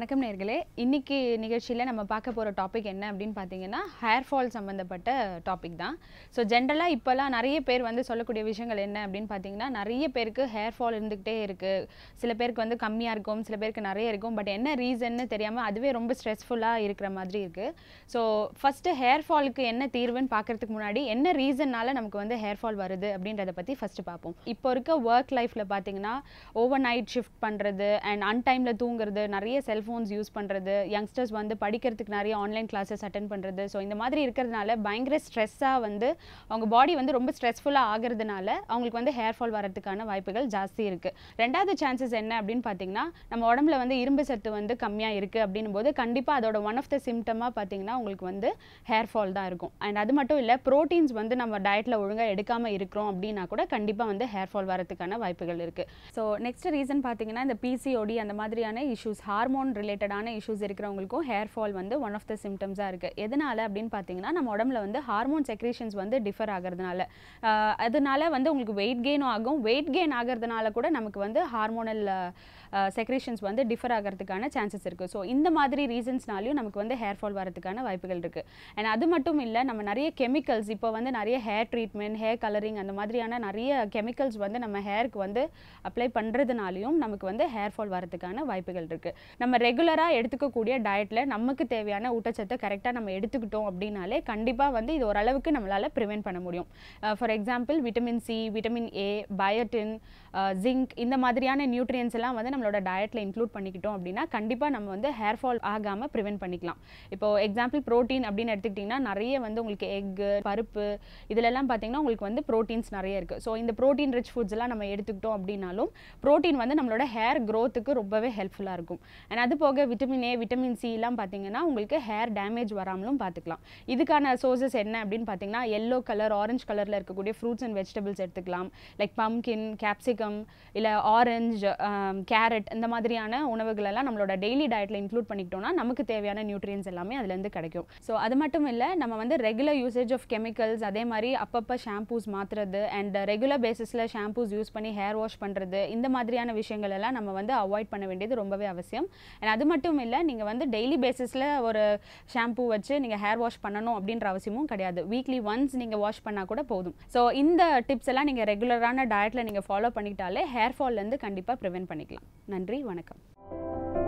வணக்கம் நேர்களே இன்னைக்கு நிகழ்ச்சியில் நம்ம பார்க்க போகிற டாபிக் என்ன அப்படின்னு பார்த்தீங்கன்னா ஹேர் ஃபால் சம்மந்தப்பட்ட டாபிக் தான் ஸோ ஜென்ரலாக இப்போல்லாம் நிறைய பேர் வந்து சொல்லக்கூடிய விஷயங்கள் என்ன அப்படின்னு பார்த்தீங்கன்னா நிறைய பேருக்கு ஹேர் ஃபால் இருந்துக்கிட்டே இருக்குது சில பேருக்கு வந்து கம்மியாக இருக்கும் சில பேருக்கு நிறைய இருக்கும் பட் என்ன ரீசன்னு தெரியாமல் அதுவே ரொம்ப ஸ்ட்ரெஸ்ஃபுல்லாக இருக்கிற மாதிரி இருக்குது ஸோ ஃபஸ்ட்டு ஹேர் ஃபாலுக்கு என்ன தீர்வுன்னு பார்க்கறதுக்கு முன்னாடி என்ன ரீசன்னால நமக்கு வந்து ஹேர் ஃபால் வருது அப்படின்றத பற்றி ஃபஸ்ட்டு பார்ப்போம் இப்போ இருக்க ஒர்க் லைஃப்பில் பார்த்தீங்கன்னா ஓவர் நைட் ஷிஃப்ட் பண்ணுறது அண்ட் அன்டைமில் தூங்குறது நிறைய செல்ஃபோன்ஸ் யூஸ் பண்ணுறது யங்ஸ்டர்ஸ் வந்து படிக்கிறதுக்கு நிறைய ஆன்லைன் கிளாஸஸ் அட்டன் பண்ணுறது ஸோ இந்த மாதிரி இருக்கிறதுனால பயங்கர ஸ்ட்ரெஸ்ஸாக வந்து அவங்க பாடி வந்து ரொம்ப ஸ்ட்ரெஸ்ஃபுல்லாக ஆகிறதுனால அவங்களுக்கு வந்து ஹேர் ஃபால் வரதுக்கான வாய்ப்புகள் ஜாஸ்தி இருக்குது ரெண்டாவது சான்சஸ் என்ன அப்படின்னு பார்த்தீங்கன்னா நம்ம உடம்புல வந்து இரும்பு சத்து வந்து கம்மியாக இருக்குது அப்படின்னும் போது கண்டிப்பாக அதோட ஒன் ஆஃப் த சிம்டமாக பார்த்தீங்கன்னா உங்களுக்கு வந்து ஹேர் ஃபால் தான் இருக்கும் அண்ட் அது மட்டும் இல்லை ப்ரோட்டீன்ஸ் வந்து நம்ம டயட்டில் ஒழுங்காக எடுக்காமல் இருக்கிறோம் அப்படின்னா கூட கண்டிப்பாக வந்து ஹேர் ஃபால் வரதுக்கான வாய்ப்புகள் இருக்குது ஸோ நெக்ஸ்ட் ரீசன் பார்த்தீங்கன்னா இந்த பிசிஓடி அந்த மாதிரியான இஷ்யூஸ் ஹார்மோன் ரிலேட்டடான இஷ்யூஸ் இருக்கிறவங்களுக்கும் ஹேர் ஃபால் வந்து ஒன் ஆஃப் த சிம்டம்ஸாக இருக்குது எதனால அப்படின்னு பார்த்தீங்கன்னா நம்ம உடம்புல வந்து ஹார்மோன் செக்ரேஷன்ஸ் வந்து டிஃபர் ஆகிறதுனால ஆஹ் அதனால வந்து உங்களுக்கு வெயிட் கெயினும் ஆகும் வெயிட் கெயின் ஆகிறதுனால கூட நமக்கு வந்து ஹார்மோனல் செக்ரேஷன்ஸ் வந்து டிஃபர் ஆகிறதுக்கான சான்சஸ் இருக்குது ஸோ இந்த மாதிரி ரீசன்ஸ்னாலையும் நமக்கு வந்து ஹேர் ஃபால் வரதுக்கான வாய்ப்புகள் இருக்குது அண்ட் அது மட்டும் இல்லை நம்ம நிறைய கெமிக்கல்ஸ் இப்போ வந்து நிறைய ஹேர் ட்ரீட்மெண்ட் ஹேர் கலரிங் அந்த மாதிரியான நிறைய கெமிக்கல்ஸ் வந்து நம்ம ஹேருக்கு வந்து அப்ளை பண்ணுறதுனாலையும் நமக்கு வந்து ஹேர் ஃபால் வரதுக்கான வாய்ப்புகள் இருக்குது நம்ம ரெகுலராக எடுத்துக்கக்கூடிய டயட்டில் நமக்கு தேவையான ஊட்டச்சத்தை கரெக்டாக நம்ம எடுத்துக்கிட்டோம் அப்படின்னாலே கண்டிப்பாக வந்து இது ஓரளவுக்கு நம்மளால் ப்ரிவென்ட் பண்ண முடியும் for example vitamin C vitamin A biotin zinc இந்த மாதிரியான நியூட்ரியன்ஸ் எல்லாம் வந்து நம்மளோட டயட்டில் இன்க்ளூட் பண்ணிக்கிட்டோம் அப்படின்னா கண்டிப்பாக நம்ம வந்து ஹேர் ஃபால் ஆகாமல் ப்ரிவென்ட் பண்ணிக்கலாம் இப்போ எக்ஸாம்பிள் ப்ரோட்டீன் அப்படின்னு எடுத்துக்கிட்டிங்கன்னா நிறைய வந்து உங்களுக்கு எக்கு பருப்பு இதிலெல்லாம் பார்த்தீங்கன்னா உங்களுக்கு வந்து ப்ரோட்டீன்ஸ் நிறைய இருக்குது ஸோ இந்த ப்ரோட்டீன் ரிச் ஃபுட்ஸ் எல்லாம் நம்ம எடுத்துக்கிட்டோம் அப்படின்னாலும் ப்ரோட்டீன் வந்து நம்மளோட ஹேர் க்ரோத்துக்கு ரொம்பவே ஹெல்ப்ஃபுல்லாக இருக்கும் அண்ட் அது போக விட்டமின் ஏ விட்டமின் சி எல்லாம் பார்த்தீங்கன்னா உங்களுக்கு ஹேர் டேமேஜ் வராமலும் பார்த்துக்கலாம் இதுக்கான சோர்சஸ் என்ன அப்படின்னு பார்த்தீங்கன்னா எல்லோ கலர் ஆரஞ்சு கலரில் இருக்கக்கூடிய ஃப்ரூட்ஸ் அண்ட் வெஜிடபிள்ஸ் எடுத்துக்கலாம் லைக் பம்கின் கேப்சிகம் இல்லை ஆரஞ்சு கேரட் இந்த மாதிரியான உணவுகள் எல்லாம் நம்மளோட டெய்லி டயட்டில் இன்க்ளூட் பண்ணிக்கிட்டோம்னா நமக்கு தேவையான நியூட்ரியன்ஸ் எல்லாமே அதுலேருந்து கிடைக்கும் ஸோ அது மட்டும் இல்லை நம்ம வந்து ரெகுலர் யூசேஜ் ஆஃப் கெமிக்கல்ஸ் அதே மாதிரி அப்பப்போ ஷாம்பூஸ் மாற்றுறது அண்ட் ரெகுலர் பேசிஸில் ஷாம்பூஸ் யூஸ் பண்ணி ஹேர் வாஷ் பண்ணுறது இந்த மாதிரியான விஷயங்கள் எல்லாம் நம்ம வந்து அவாய்ட் பண்ண வேண்டியது ரொம்பவே அவசியம் அண்ட் அது மட்டும் இல்லை நீங்கள் வந்து டெய்லி பேசிஸில் ஒரு ஷாம்பூ வச்சு நீங்கள் ஹேர் வாஷ் பண்ணணும் அப்படின்ற அவசியமும் கிடையாது வீக்லி ஒன்ஸ் நீங்கள் வாஷ் பண்ணால் கூட போதும் ஸோ இந்த டிப்ஸ் எல்லாம் நீங்கள் ரெகுலரான டயட்டில் நீங்கள் ஃபாலோ பண்ணிக்கிட்டாலே ஹேர் ஃபால்லேருந்து கண்டிப்பாக ப்ரிவென்ட் பண்ணிக்கலாம் நன்றி வணக்கம்